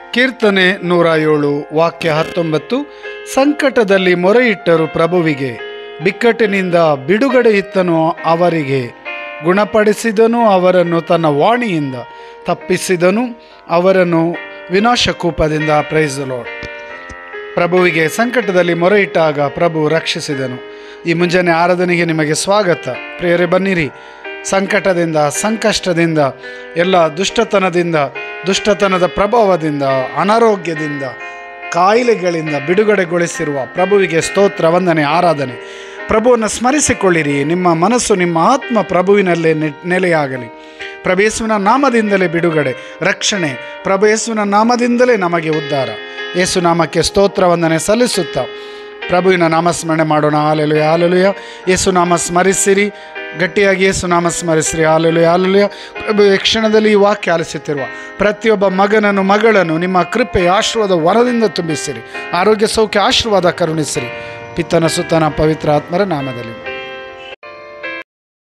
ಕೀರ್ತನೆ ನೂರ ಏಳು ವಾಕ್ಯ ಹತ್ತೊಂಬತ್ತು ಸಂಕಟದಲ್ಲಿ ಮೊರೆಯಿಟ್ಟರು ಪ್ರಭುವಿಗೆ ಬಿಕ್ಕಟ್ಟಿನಿಂದ ಬಿಡುಗಡೆ ಇತ್ತನು ಅವರಿಗೆ ಗುಣಪಡಿಸಿದನು ಅವರನ್ನು ತನ್ನ ವಾಣಿಯಿಂದ ತಪ್ಪಿಸಿದನು ಅವರನ್ನು ವಿನಾಶಕೂಪದಿಂದ ಪ್ರೈಸಲೋ ಪ್ರಭುವಿಗೆ ಸಂಕಟದಲ್ಲಿ ಮೊರೆಯಿಟ್ಟಾಗ ಪ್ರಭು ರಕ್ಷಿಸಿದನು ಈ ಮುಂಜಾನೆ ಆರಾಧನೆಗೆ ನಿಮಗೆ ಸ್ವಾಗತ ಪ್ರಿಯರೇ ಬನ್ನಿರಿ ಸಂಕಟದಿಂದ ಸಂಕಷ್ಟದಿಂದ ಎಲ್ಲ ದುಷ್ಟತನದಿಂದ ದುಷ್ಟತನದ ಪ್ರಭಾವದಿಂದ ಅನಾರೋಗ್ಯದಿಂದ ಕಾಯಿಲೆಗಳಿಂದ ಬಿಡುಗಡೆಗೊಳಿಸಿರುವ ಪ್ರಭುವಿಗೆ ಸ್ತೋತ್ರ ವಂದನೆ ಆರಾಧನೆ ಪ್ರಭುವನ್ನು ಸ್ಮರಿಸಿಕೊಳ್ಳಿರಿ ನಿಮ್ಮ ಮನಸ್ಸು ನಿಮ್ಮ ಆತ್ಮ ಪ್ರಭುವಿನಲ್ಲೇ ನೆ ನೆಲೆಯಾಗಲಿ ಪ್ರಭೇಸುವಿನ ನಾಮದಿಂದಲೇ ಬಿಡುಗಡೆ ರಕ್ಷಣೆ ಪ್ರಭು ಯೇಸುವಿನ ನಾಮದಿಂದಲೇ ನಮಗೆ ಉದ್ಧಾರ ಯೇಸು ನಾಮಕ್ಕೆ ಸ್ತೋತ್ರ ವಂದನೆ ಸಲ್ಲಿಸುತ್ತಾ ಪ್ರಭುವಿನ ನಾಮಸ್ಮರಣೆ ಮಾಡೋಣ ಹಾಲೆಲುಯ ಹಾಲೆಲುಯ ಯೇಸು ನಾಮ ಸ್ಮರಿಸಿರಿ ಗಟ್ಟಿಯಾಗಿ ಯೇಸು ನಾಮ ಸ್ಮರಿಸಿರಿ ಹಾಲೆಲುಯ ಹಾಲೆಲುಯ ಪ್ರಭು ಈ ಕ್ಷಣದಲ್ಲಿ ಈ ವಾಕ್ಯ ಆಲಿಸುತ್ತಿರುವ ಪ್ರತಿಯೊಬ್ಬ ಮಗನನ್ನು ಮಗಳನ್ನು ನಿಮ್ಮ ಕೃಪೆ ಆಶೀರ್ವಾದ ವರದಿಂದ ತುಂಬಿಸಿರಿ ಆರೋಗ್ಯ ಸೌಖ್ಯ ಆಶೀರ್ವಾದ ಕರುಣಿಸಿರಿ ಪಿತ್ತನ ಸುತ್ತನ ಪವಿತ್ರ ಆತ್ಮರ ನಾಮದಲ್ಲಿ